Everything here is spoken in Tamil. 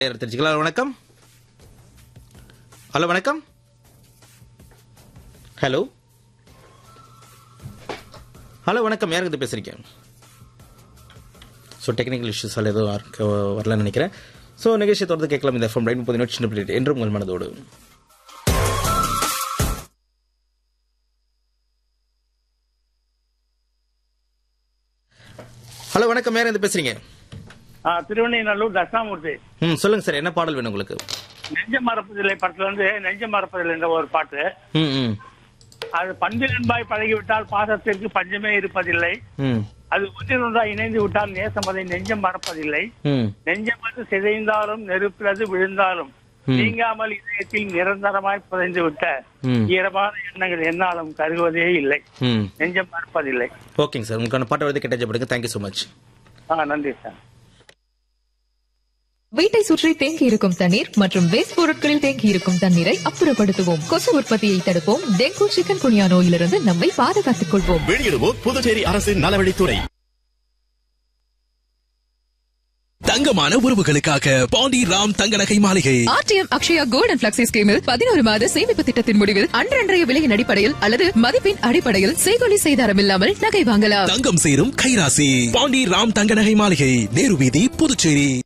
தெரிஞ்சுக்கலாம் வணக்கம் ஹலோ வணக்கம் ஹலோ ஹலோ வணக்கம் யாருக்கு இது பேசுறீங்க ஸோ டெக்னிக்கல் இஷ்யூஸால் எதுவும் யாருக்கு வரலன்னு நினைக்கிறேன் ஸோ நிகழ்ச்சியை தொடர்ந்து கேட்கலாம் இந்த எஃப்எம் ரைட் முப்பது சின்ன பிளேட் என்றும் உங்கள் மனதோடு ஹலோ வணக்கம் யார் இருந்து பேசுறீங்க ஆ, திருவண்ணைநல்லூர் தட்சிணாமூர்த்தி ம் சொல்லுங்க சார் என்ன பாடல் வேணும் உங்களுக்கு நெஞ்ச மறப்பதில்லை படத்துல இருந்து நெஞ்ச மறப்பதில்லை என்ற ஒரு பாட்டு ம் ம் அது பண்பில் அன்பாய் பழகிவிட்டால் பாசத்திற்கு பஞ்சமே இருப்பதில்லை ம் அது ஒன்றில் ஒன்றாய் இணைந்து விட்டால் நேசம் அதை நெஞ்சம் மறப்பதில்லை ம் நெஞ்சம் அது சிதைந்தாலும் நெருப்பிலது விழுந்தாலும் நீங்காமல் இதயத்தில் நிரந்தரமாய் புதைந்து விட்ட ம். ஈரமான எண்ணங்கள் என்னாலும் கருகுவதே இல்லை ம் நெஞ்சம் மறப்பதில்லை ஓகேங்க சார் உங்களுக்கான பாட்டை வந்து கேட்டாச்சு தேங்க்யூ ஸோ மச் ஆ நன்றி சார் வீட்டை சுற்றி தேங்கி இருக்கும் தண்ணீர் மற்றும் வேஸ்ட் பொருட்களில் தேங்கி இருக்கும் தண்ணீரை அப்புறப்படுத்துவோம் கொசு உற்பத்தியை தடுப்போம் டெங்கு சிக்கன் குனியா நோயிலிருந்து நம்மை பாதுகாத்துக் கொள்வோம் வெளியிடுவோர் புதுச்சேரி அரசின் நலவழித்துறை தங்கமான உறவுகளுக்காக பாண்டி ராம் தங்க நகை மாளிகை ஆர்டிஎம் அக்ஷயா கோல்டன் பிளக்ஸி ஸ்கீமில் பதினோரு மாத சேமிப்பு திட்டத்தின் முடிவில் அன்றன்றைய விலையின் அடிப்படையில் அல்லது மதிப்பின் அடிப்படையில் செய்கொலி செய்தாரம் இல்லாமல் நகை வாங்கலாம் தங்கம் சேரும் கைராசி பாண்டி ராம் தங்க நகை மாளிகை நேரு வீதி புதுச்சேரி